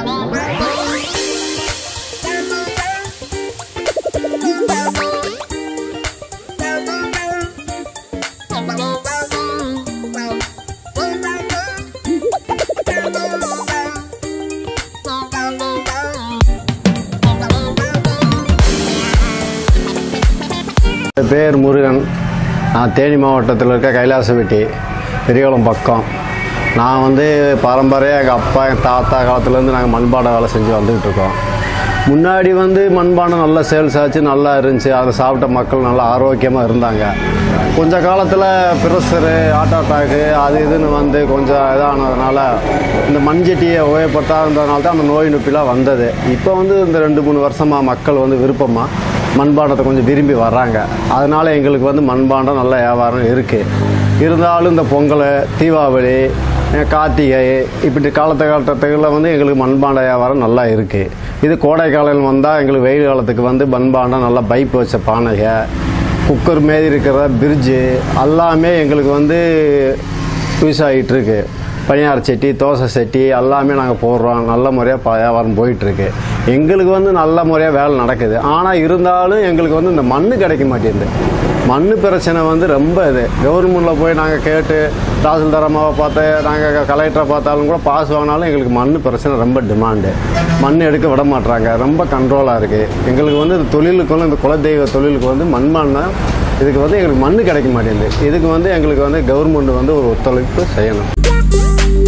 என் பேர் முருகன் நான் தேனி மாவட்டத்தில் இருக்க கைலாசவெட்டி பெரியகுளம் பக்கம் நான் வந்து பாரம்பரியம் எங்கள் அப்பா எங்கள் தாத்தா காலத்துலேருந்து நாங்கள் மண்பானை வேலை செஞ்சு வந்துக்கிட்டு இருக்கோம் முன்னாடி வந்து மண்பானை நல்லா சேல்ஸ் ஆச்சு நல்லா இருந்துச்சு அதை சாப்பிட்ட மக்கள் நல்லா ஆரோக்கியமாக இருந்தாங்க கொஞ்ச காலத்தில் ப்ரெஷரு ஹார்ட் அட்டாக்கு அது இதுன்னு வந்து கொஞ்சம் இதானதுனால இந்த மண்சட்டியை உபயோகப்படுத்தாததுனால தான் அந்த நோய் நொப்பிலாம் வந்தது இப்போ வந்து இந்த ரெண்டு மூணு வருஷமாக மக்கள் வந்து விருப்பமாக மண்பாண்டத்தை கொஞ்சம் விரும்பி வர்றாங்க அதனால் எங்களுக்கு வந்து மண்பாண்டம் நல்ல வியாபாரம் இருக்குது இருந்தாலும் இந்த பொங்கல் தீபாவளி அஹ் கார்த்திகை இப்படி காலத்து காலத்துகளில் வந்து எங்களுக்கு மண்பாண்ட வியாபாரம் நல்லா இருக்குது இது கோடை காலம் வந்தால் எங்களுக்கு வெயில் காலத்துக்கு வந்து மண்பாண்டம் நல்லா பைப் வச்ச பானைக குக்கர் மாரி இருக்கிற பிரிட்ஜு எல்லாமே எங்களுக்கு வந்து யூஸ் ஆகிட்டு இருக்கு பனியார சட்டி தோசை சட்டி எல்லாமே நாங்கள் போடுறோம் நல்ல முறையாக வியாபாரம் போயிட்டுருக்கு எங்களுக்கு வந்து நல்ல முறையாக வேலை நடக்குது ஆனால் இருந்தாலும் எங்களுக்கு வந்து இந்த மண் கிடைக்க மாட்டேங்குது மண் பிரச்சனை வந்து ரொம்ப இது கவர்மெண்ட்டில் போய் நாங்கள் கேட்டு தாசில்தார் அம்மாவை பார்த்து நாங்கள் கலெக்டரை பார்த்தாலும் கூட பாஸ் வாங்கினாலும் எங்களுக்கு மண் பிரச்சனை ரொம்ப டிமாண்டு மண் எடுக்க விட மாட்றாங்க ரொம்ப கண்ட்ரோலாக இருக்குது எங்களுக்கு வந்து இந்த தொழிலுக்கு வந்து இந்த குலதெய்வ தொழிலுக்கு வந்து மண்மண்ணை இதுக்கு வந்து எங்களுக்கு மண் கிடைக்க மாட்டேங்குது இதுக்கு வந்து எங்களுக்கு வந்து கவர்மெண்ட் வந்து ஒரு ஒத்துழைப்பு செய்யணும்